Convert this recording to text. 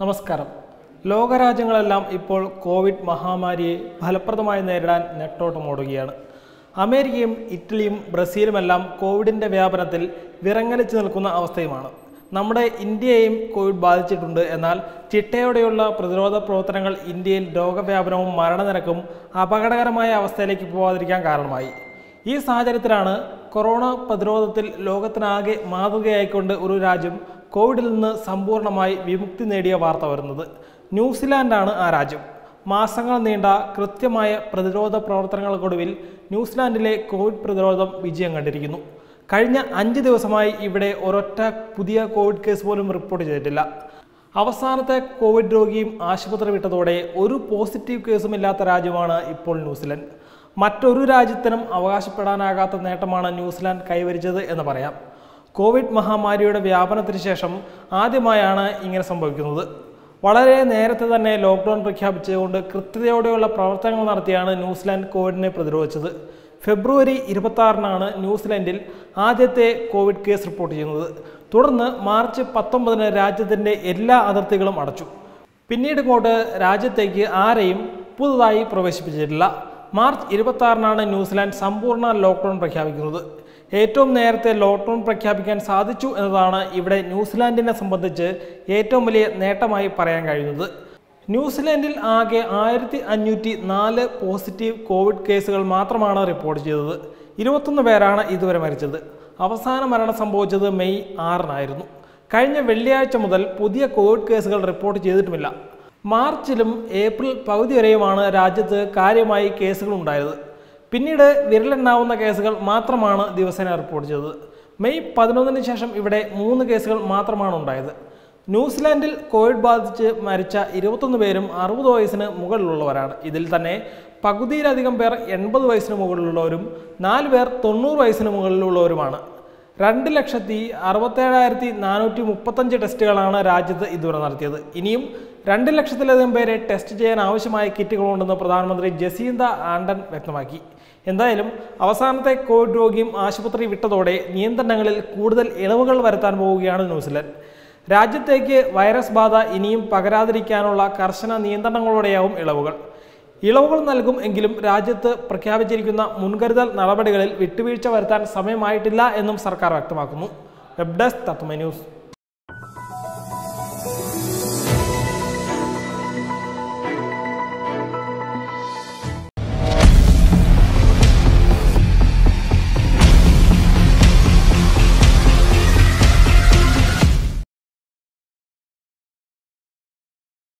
നമസ്കാരം ലോകരാജ്യങ്ങളെല്ലാം ഇപ്പോൾ കോവിഡ് മഹാമാരിയെ ഫലപ്രദമായി നേരിടാൻ നെട്ടോട്ടമോടുകയാണ് അമേരിക്കയും ഇറ്റലിയും ബ്രസീലുമെല്ലാം കോവിഡിൻ്റെ വ്യാപനത്തിൽ വിറങ്ങലിച്ചു നിൽക്കുന്ന അവസ്ഥയുമാണ് നമ്മുടെ ഇന്ത്യയെയും കോവിഡ് ബാധിച്ചിട്ടുണ്ട് എന്നാൽ ചിട്ടയോടെയുള്ള പ്രതിരോധ പ്രവർത്തനങ്ങൾ ഇന്ത്യയിൽ രോഗവ്യാപനവും മരണനിരക്കും അപകടകരമായ അവസ്ഥയിലേക്ക് പോകാതിരിക്കാൻ കാരണമായി ഈ സാഹചര്യത്തിലാണ് കൊറോണ പ്രതിരോധത്തിൽ ലോകത്തിനാകെ മാതൃകയായിക്കൊണ്ട് ഒരു രാജ്യം കോവിഡിൽ നിന്ന് സമ്പൂർണ്ണമായി വിമുക്തി നേടിയ വാർത്ത വരുന്നത് ന്യൂസിലാൻഡാണ് ആ രാജ്യം മാസങ്ങൾ നീണ്ട കൃത്യമായ പ്രതിരോധ പ്രവർത്തനങ്ങൾക്കൊടുവിൽ ന്യൂസിലാൻഡിലെ കോവിഡ് പ്രതിരോധം വിജയം കണ്ടിരിക്കുന്നു കഴിഞ്ഞ അഞ്ച് ദിവസമായി ഇവിടെ ഒരൊറ്റ പുതിയ കോവിഡ് കേസ് പോലും റിപ്പോർട്ട് ചെയ്തിട്ടില്ല അവസാനത്തെ കോവിഡ് രോഗിയും ആശുപത്രി വിട്ടതോടെ ഒരു പോസിറ്റീവ് കേസും ഇല്ലാത്ത രാജ്യമാണ് ഇപ്പോൾ ന്യൂസിലൻഡ് മറ്റൊരു രാജ്യത്തിനും അവകാശപ്പെടാനാകാത്ത നേട്ടമാണ് ന്യൂസിലാൻഡ് കൈവരിച്ചത് എന്ന് പറയാം കോവിഡ് മഹാമാരിയുടെ വ്യാപനത്തിന് ശേഷം ആദ്യമായാണ് ഇങ്ങനെ സംഭവിക്കുന്നത് വളരെ നേരത്തെ തന്നെ ലോക്ക്ഡൗൺ പ്രഖ്യാപിച്ചുകൊണ്ട് കൃത്യതയോടെയുള്ള പ്രവർത്തനങ്ങൾ നടത്തിയാണ് ന്യൂസിലാൻഡ് കോവിഡിനെ പ്രതിരോധിച്ചത് ഫെബ്രുവരി ഇരുപത്തി ആറിനാണ് ന്യൂസിലാൻഡിൽ ആദ്യത്തെ കോവിഡ് കേസ് റിപ്പോർട്ട് ചെയ്യുന്നത് തുടർന്ന് മാർച്ച് പത്തൊമ്പതിന് രാജ്യത്തിൻ്റെ എല്ലാ അതിർത്തികളും അടച്ചു പിന്നീട് ഇങ്ങോട്ട് രാജ്യത്തേക്ക് ആരെയും പുതുതായി പ്രവേശിപ്പിച്ചിട്ടില്ല മാർച്ച് ഇരുപത്തി ആറിനാണ് ന്യൂസിലാൻഡ് സമ്പൂർണ്ണ ലോക്ക്ഡൗൺ പ്രഖ്യാപിക്കുന്നത് ഏറ്റവും നേരത്തെ ലോക്ക്ഡൗൺ പ്രഖ്യാപിക്കാൻ സാധിച്ചു എന്നതാണ് ഇവിടെ ന്യൂസിലാൻഡിനെ സംബന്ധിച്ച് ഏറ്റവും വലിയ നേട്ടമായി പറയാൻ കഴിയുന്നത് ന്യൂസിലാൻഡിൽ ആകെ ആയിരത്തി അഞ്ഞൂറ്റി നാല് പോസിറ്റീവ് കോവിഡ് കേസുകൾ മാത്രമാണ് റിപ്പോർട്ട് ചെയ്തത് ഇരുപത്തൊന്ന് പേരാണ് ഇതുവരെ മരിച്ചത് അവസാന മരണം സംഭവിച്ചത് മെയ് ആറിനായിരുന്നു കഴിഞ്ഞ വെള്ളിയാഴ്ച മുതൽ പുതിയ കോവിഡ് കേസുകൾ റിപ്പോർട്ട് ചെയ്തിട്ടുമില്ല മാർച്ചിലും ഏപ്രിൽ പകുതി വരെയുമാണ് രാജ്യത്ത് കാര്യമായി കേസുകൾ ഉണ്ടായത് പിന്നീട് വിരലെണ്ണാവുന്ന കേസുകൾ മാത്രമാണ് ദിവസേന റിപ്പോർട്ട് ചെയ്തത് മെയ് പതിനൊന്നിന് ശേഷം ഇവിടെ മൂന്ന് കേസുകൾ മാത്രമാണ് ഉണ്ടായത് ന്യൂസിലാൻഡിൽ കോവിഡ് ബാധിച്ച് മരിച്ച ഇരുപത്തൊന്ന് പേരും അറുപത് വയസ്സിന് മുകളിലുള്ളവരാണ് ഇതിൽ തന്നെ പകുതിയിലധികം പേർ എൺപത് വയസ്സിന് മുകളിലുള്ളവരും നാല് പേർ തൊണ്ണൂറ് വയസ്സിന് മുകളിലുള്ളവരുമാണ് രണ്ട് ലക്ഷത്തി അറുപത്തേഴായിരത്തി നാനൂറ്റി മുപ്പത്തഞ്ച് ടെസ്റ്റുകളാണ് രാജ്യത്ത് ഇതുവരെ നടത്തിയത് ഇനിയും രണ്ട് ലക്ഷത്തിലധികം പേരെ ടെസ്റ്റ് ചെയ്യാൻ ആവശ്യമായ കിറ്റുകളുണ്ടെന്ന് പ്രധാനമന്ത്രി ജസീന്ത ആണ്ടൻ വ്യക്തമാക്കി എന്തായാലും അവസാനത്തെ കോവിഡ് രോഗിയും ആശുപത്രി വിട്ടതോടെ നിയന്ത്രണങ്ങളിൽ കൂടുതൽ ഇളവുകൾ വരുത്താൻ പോവുകയാണ് ന്യൂസിലൻഡ് രാജ്യത്തേക്ക് വൈറസ് ബാധ ഇനിയും പകരാതിരിക്കാനുള്ള കർശന നിയന്ത്രണങ്ങളോടെയാവും ഇളവുകൾ ഇളവുകൾ നൽകും എങ്കിലും രാജ്യത്ത് പ്രഖ്യാപിച്ചിരിക്കുന്ന മുൻകരുതൽ നടപടികളിൽ വിട്ടുവീഴ്ച വരുത്താൻ സമയമായിട്ടില്ല എന്നും സർക്കാർ വ്യക്തമാക്കുന്നു വെബ് ഡെസ്ക് തത്വമ ന്യൂസ്